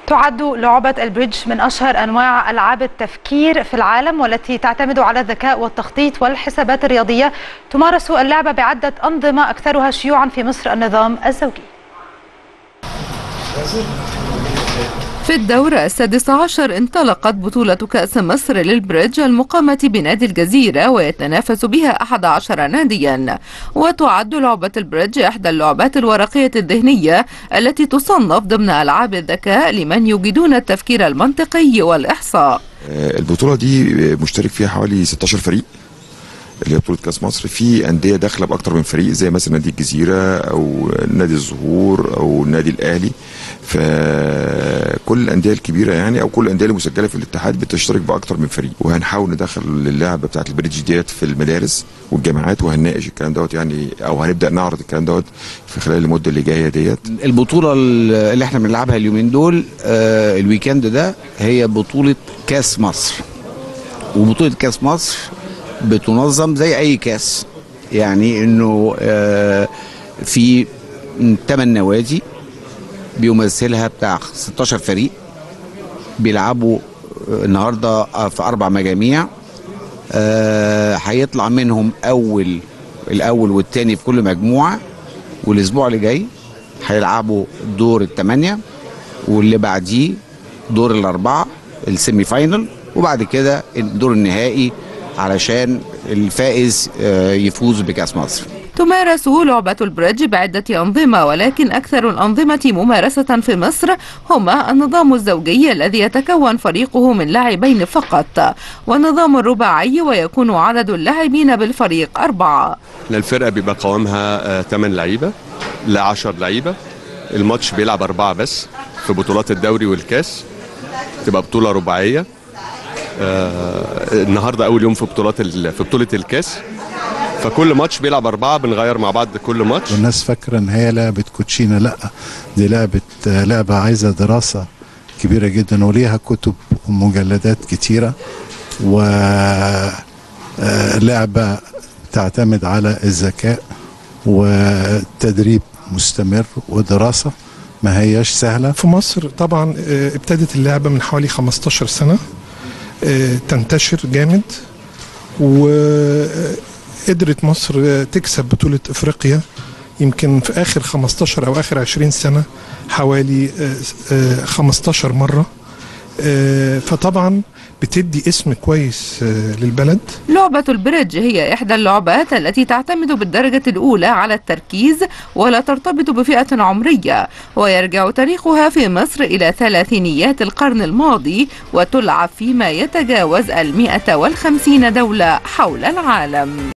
تعد لعبة البريدج من أشهر أنواع ألعاب التفكير في العالم والتي تعتمد على الذكاء والتخطيط والحسابات الرياضية تمارس اللعبة بعدة أنظمة أكثرها شيوعا في مصر النظام الزوجي في الدورة السادس عشر انطلقت بطولة كأس مصر للبريدج المقامة بنادي الجزيرة ويتنافس بها 11 ناديا وتعد لعبة البريدج إحدى اللعبات الورقية الذهنية التي تصنف ضمن ألعاب الذكاء لمن يجيدون التفكير المنطقي والإحصاء البطولة دي مشترك فيها حوالي 16 فريق اللي هي بطوله كاس مصر في انديه داخله باكتر من فريق زي مثلا نادي الجزيره او نادي الزهور او النادي الاهلي فكل الانديه الكبيره يعني او كل الانديه المسجله في الاتحاد بتشترك باكتر من فريق وهنحاول ندخل اللعبه بتاعت البريدج ديت في المدارس والجامعات وهنناقش الكلام دوت يعني او هنبدا نعرض الكلام دوت في خلال المده اللي جايه ديت البطوله اللي احنا بنلعبها اليومين دول آه الويكند ده هي بطوله كاس مصر وبطوله كاس مصر بتنظم زي اي كاس يعني انه في 8 نوادي بيمثلها بتاع 16 فريق بيلعبوا النهارده في اربع مجاميع هيطلع منهم اول الاول والثاني في كل مجموعه والاسبوع اللي جاي هيلعبوا دور الثمانيه واللي بعديه دور الاربعه السيمي فاينل وبعد كده الدور النهائي علشان الفائز يفوز بكاس مصر تمارس لعبة البريدج بعدة أنظمة ولكن أكثر الأنظمة ممارسة في مصر هما النظام الزوجي الذي يتكون فريقه من لاعبين فقط والنظام الرباعي ويكون عدد اللاعبين بالفريق أربعة الفرقة بيبقى قوامها 8 لعيبة ل 10 لعيبة الماتش بيلعب أربعة بس في بطولات الدوري والكاس تبقى بطولة رباعية آه النهارده اول يوم في بطولات في بطوله الكاس فكل ماتش بيلعب اربعه بنغير مع بعض كل ماتش والناس فاكره ان هي لعبه كوتشينه لا دي لعبه لعبه عايزه دراسه كبيره جدا وليها كتب ومجلدات كتيره ولعبه تعتمد على الذكاء وتدريب مستمر ودراسه ما هياش سهله في مصر طبعا ابتدت اللعبه من حوالي 15 سنه تنتشر جامد وقدرت مصر تكسب بطولة افريقيا يمكن في اخر 15 او اخر 20 سنة حوالي 15 مرة فطبعا بتدي اسم كويس للبلد لعبة البريدج هي إحدى اللعبات التي تعتمد بالدرجة الأولى على التركيز ولا ترتبط بفئة عمرية ويرجع تاريخها في مصر إلى ثلاثينيات القرن الماضي وتلعب فيما يتجاوز المئة والخمسين دولة حول العالم